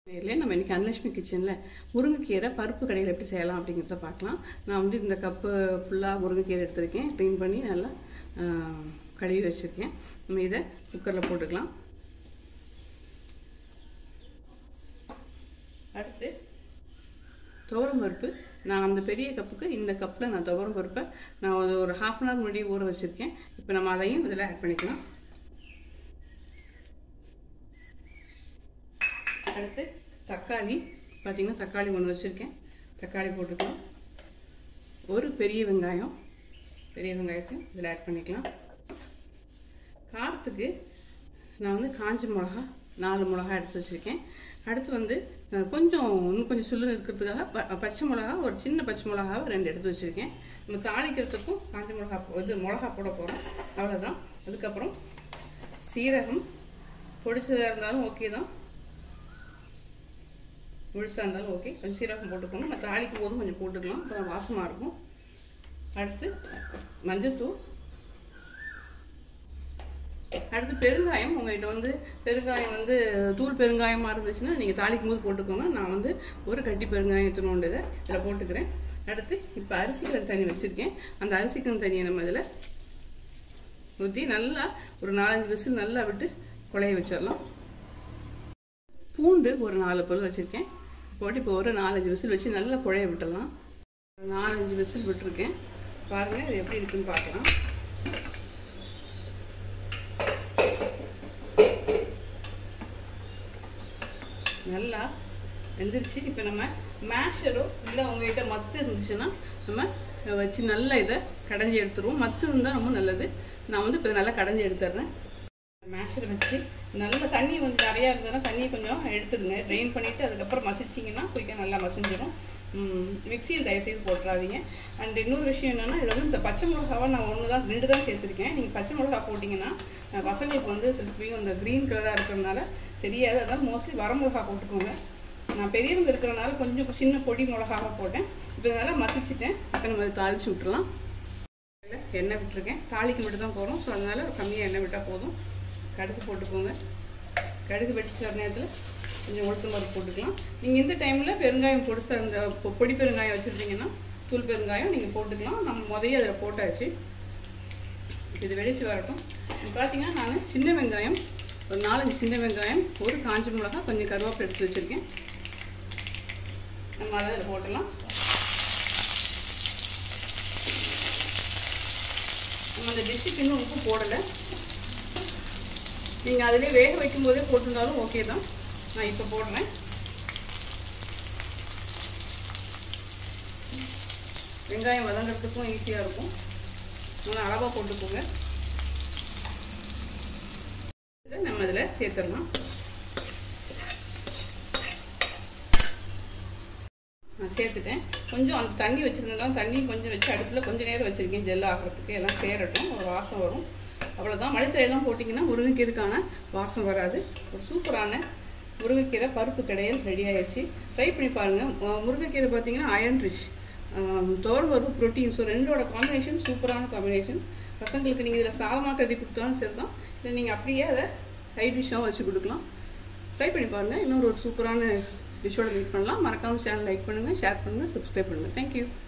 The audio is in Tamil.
இல்லை நம்ம இன்றைக்கி அன்லட்சுமி கிச்சனில் முருங்கைக்கீரை பருப்பு கடையில் எப்படி செய்யலாம் அப்படிங்கிறத பார்க்கலாம் நான் வந்து இந்த கப்பு ஃபுல்லாக முருங்கைக்கீரை எடுத்திருக்கேன் க்ளீன் பண்ணி நல்லா ஆ, கழுவி வச்சுருக்கேன் நம்ம இதை குக்கரில் போட்டுக்கலாம் அடுத்து துவரம் பருப்பு நான் அந்த பெரிய கப்புக்கு இந்த கப்பில் நான் துவரம் பருப்பை நான் ஒரு ஒரு ஹாஃப் அன் ஹவர் முன்னாடி ஊற வச்சுருக்கேன் இப்போ நம்ம அதையும் இதில் ஆட் பண்ணிக்கலாம் அடுத்து தக்காளி பார்த்தீங்கன்னா தக்காளி ஒன்று வச்சுருக்கேன் தக்காளி போட்டுக்கலாம் ஒரு பெரிய வெங்காயம் பெரிய வெங்காயத்தையும் இதில் ஆட் பண்ணிக்கலாம் காரத்துக்கு நான் வந்து காஞ்ச மிளகா நாலு மிளகா எடுத்து வச்சுருக்கேன் அடுத்து வந்து அஹ், கொஞ்சம் இன்னும் கொஞ்சம் சுள்ளு இருக்கிறதுக்காக ப பச்சை மிளகா ஒரு சின்ன பச்சை மிளகாவை ரெண்டு எடுத்து வச்சுருக்கேன் நம்ம தாளிக்கிறதுக்கும் காஞ்ச மிளகா போ- இது மிளகா போட போகிறோம் அவ்வளோதான் அதுக்கப்புறம் சீரகம் பொடிச்சதாக இருந்தாலும் ஓகே தான் முழுசாக இருந்தாலும் ஓகே கொஞ்சம் சீரகம் போட்டுக்கணும் நம்ம தாளிக்கும் போதும் கொஞ்சம் போட்டுக்கலாம் அப்போ வாசமாக இருக்கும் அடுத்து மஞ்சத்தூள் அடுத்து பெருங்காயம் உங்கள்கிட்ட வந்து பெருங்காயம் வந்து தூள் பெருங்காயமாக இருந்துச்சுன்னா நீங்கள் தாளிக்கும் போது போட்டுக்கோங்க நான் வந்து ஒரு கட்டி பெருங்காயம் எடுத்துன்னு இதை இதில் போட்டுக்கிறேன் அடுத்து இப்போ அரிசிக்கிழங்கு தண்ணி வச்சுருக்கேன் அந்த அரிசிக்கிழங்கு தண்ணியை நம்ம இதில் ஊற்றி நல்லா ஒரு நாலஞ்சு விசில் நல்லா விட்டு குழைய வச்சிடலாம் பூண்டு ஒரு நாலு பல் வச்சுருக்கேன் போட்டு இப்போ ஒரு நாலஞ்சு விசில் வச்சு நல்லா குழைய விட்டுடலாம் ஒரு நாலஞ்சு விசில் விட்டுருக்கேன் பாருங்கள் இது எப்படி இருக்குன்னு பார்க்கலாம் நல்லா வெந்துருச்சு இப்போ நம்ம மேஷரோ இல்லை உங்ககிட்ட மத்து இருந்துச்சுன்னா நம்ம வச்சு நல்லா இதை கடைஞ்சி எடுத்துருவோம் மத்து இருந்தால் ரொம்ப நல்லது நான் வந்து இப்போ நல்லா கடைஞ்சி எடுத்துடுறேன் மேஷரை வச்சு நல்ல தண்ணி வந்து நிறையா இருந்ததுன்னா தண்ணியை கொஞ்சம் எடுத்துடுங்க ட்ரெயின் பண்ணிவிட்டு அதுக்கப்புறம் மசிச்சிங்கன்னா குயிக்காக நல்லா மசிஞ்சிடும் மிக்சியில் தயவுசெய்து போட்டுறாதீங்க அண்ட் இன்னொரு விஷயம் என்னென்னா இதில் வந்து இந்த பச்சை மிளகாவை நான் ஒன்று தான் ரெண்டு தான் சேர்த்துருக்கேன் நீங்கள் பச்சை மிளகா போட்டிங்கன்னா அஹ், பசங்களுக்கு வந்து சில சமயம் இந்த க்ரீன் கலராக இருக்கிறதுனால தெரியாது அதான் மோஸ்ட்லி வர மிளகா போட்டுக்கோங்க நான் பெரியவங்க இருக்கிறனால கொஞ்சம் சின்ன பொடி மிளகாவை போட்டேன் இப்போ நல்லா மசிச்சிட்டேன் இப்போ நம்ம அதை தாளித்து விட்டுறலாம் இல்லை எண்ணெய் விட்டுருக்கேன் தாளிக்கு மட்டும் தான் போகிறோம் ஸோ அதனால் கம்மியாக எண்ணெய் விட்டால் போதும் கடுகு போட்டுக்கோங்க கடுகு வெடிச்ச வர நேரத்தில் கொஞ்சம் உளுத்தம் பருப்பு போட்டுக்கலாம் நீங்கள் இந்த டைமில் பெருங்காயம் பொடிசாக இருந்த பொ- பொடி பெருங்காயம் வச்சுருந்தீங்கன்னா தூள் பெருங்காயம் நீங்கள் போட்டுக்கலாம் நம்ம முதைய அதில் போட்டாச்சு இது வெடிச்சு வரட்டும் இது பார்த்தீங்கன்னா நான் சின்ன வெங்காயம் ஒரு நாலஞ்சு சின்ன வெங்காயம் ஒரு காஞ்ச மிளகா கொஞ்சம் கருவேப்பிலை எடுத்து வச்சுருக்கேன் நம்ம அதை அதில் போட்டுடலாம் நம்ம அந்த டிஷ்ஷுக்கு இன்னும் உப்பு போடலை நீங்கள் அதிலே வேக வைக்கும் போதே போட்டிருந்தாலும் ஓகே தான் நான் இப்போ போடுறேன் வெங்காயம் வதங்கிறதுக்கும் ஈஸியாக இருக்கும் நல்லா அளவாக போட்டுக்கோங்க இதை நம்ம இதில் சேர்த்துடலாம் நான் சேர்த்துட்டேன் கொஞ்சம் அந்த தண்ணி வச்சுருந்தேன் தண்ணி கொஞ்சம் வச்சு அடுப்பில் கொஞ்சம் நேரம் வச்சுருக்கேன் ஜெல் ஆகிறதுக்கு எல்லாம் சேரட்டும் ஒரு வாசம் வரும் அவ்வளோதான் மளித்தலையெல்லாம் போட்டிங்கன்னா முருங்கைக்கீரைக்கான வாசம் வராது ஒரு சூப்பரான முருங்கைக்கீரை பருப்பு கடையல் ரெடி ஆயிடுச்சு ட்ரை பண்ணி பாருங்கள் முருங்கைக்கீரை பார்த்தீங்கன்னா அயன் ரிச் தோரம் பருப்பு ப்ரோட்டீன் ஸோ ரெண்டோட காம்பினேஷன் சூப்பரான காம்பினேஷன் பசங்களுக்கு நீங்கள் இதில் சாதமாக கறி கொடுத்தாலும் சரி தான் இல்லை நீங்கள் அப்படியே அதை சைட் டிஷ்ஷாகவும் வச்சு கொடுக்கலாம் ட்ரை பண்ணி பாருங்கள் இன்னொரு ஒரு சூப்பரான டிஷ்ஷோட மீட் பண்ணலாம் மறக்காமல் சேனல் லைக் பண்ணுங்கள் ஷேர் பண்ணுங்கள் சப்ஸ்கிரைப் பண்ணுங்கள் தேங்க்யூ